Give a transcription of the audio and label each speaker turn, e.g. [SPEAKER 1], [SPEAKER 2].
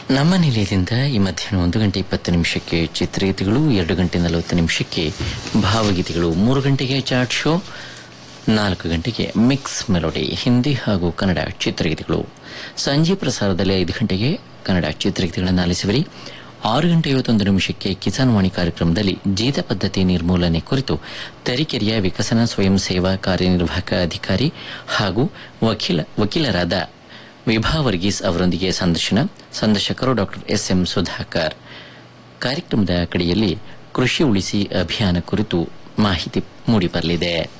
[SPEAKER 1] ನಮ್ಮ ನಿಲಯದಿಂದ ಈ ಮಧ್ಯಾಹ್ನ ಒಂದು ಗಂಟೆ ಇಪ್ಪತ್ತು ನಿಮಿಷಕ್ಕೆ ಚಿತ್ರಗೀತೆಗಳು ಎರಡು ಗಂಟೆ ನಲವತ್ತು ನಿಮಿಷಕ್ಕೆ ಭಾವಗೀತೆಗಳು ಮೂರು ಗಂಟೆಗೆ ಚಾಟ್ ಶೋ ನಾಲ್ಕು ಗಂಟೆಗೆ ಮಿಕ್ಸ್ ಮೆಲೋಡಿ ಹಿಂದಿ ಹಾಗೂ ಕನ್ನಡ ಚಿತ್ರಗೀತೆಗಳು ಸಂಜೆ ಪ್ರಸಾರದಲ್ಲಿ ಐದು ಗಂಟೆಗೆ ಕನ್ನಡ ಚಿತ್ರಗೀತೆಗಳನ್ನು ಆಲಿಸುವರಿ ಆರು ಗಂಟೆ ಐವತ್ತೊಂದು ನಿಮಿಷಕ್ಕೆ ಕಿಸಾನ್ ವಾಣಿ ಕಾರ್ಯಕ್ರಮದಲ್ಲಿ ಜೀತ ಪದ್ಧತಿ ನಿರ್ಮೂಲನೆ ಕುರಿತು ತರೀಕೆರೆಯ ವಿಕಸನ ಸ್ವಯಂ ಸೇವಾ ಕಾರ್ಯನಿರ್ವಾಹಕ ಅಧಿಕಾರಿ ಹಾಗೂ ವಕೀಲ ವಕೀಲರಾದ ವಿಭಾ ವರ್ಗೀಸ್ ಅವರೊಂದಿಗೆ ಸಂದರ್ಶನ ಸಂದರ್ಶಕರು ಡಾಕ್ಟರ್ ಎಸ್ ಎಂ ಸುಧಾಕರ್ ಕಾರ್ಯಕ್ರಮದ ಕಡೆಯಲ್ಲಿ ಕೃಷಿ ಉಳಿಸಿ ಅಭಿಯಾನ ಕುರಿತು ಮಾಹಿತಿ ಮೂಡಿಬರಲಿದೆ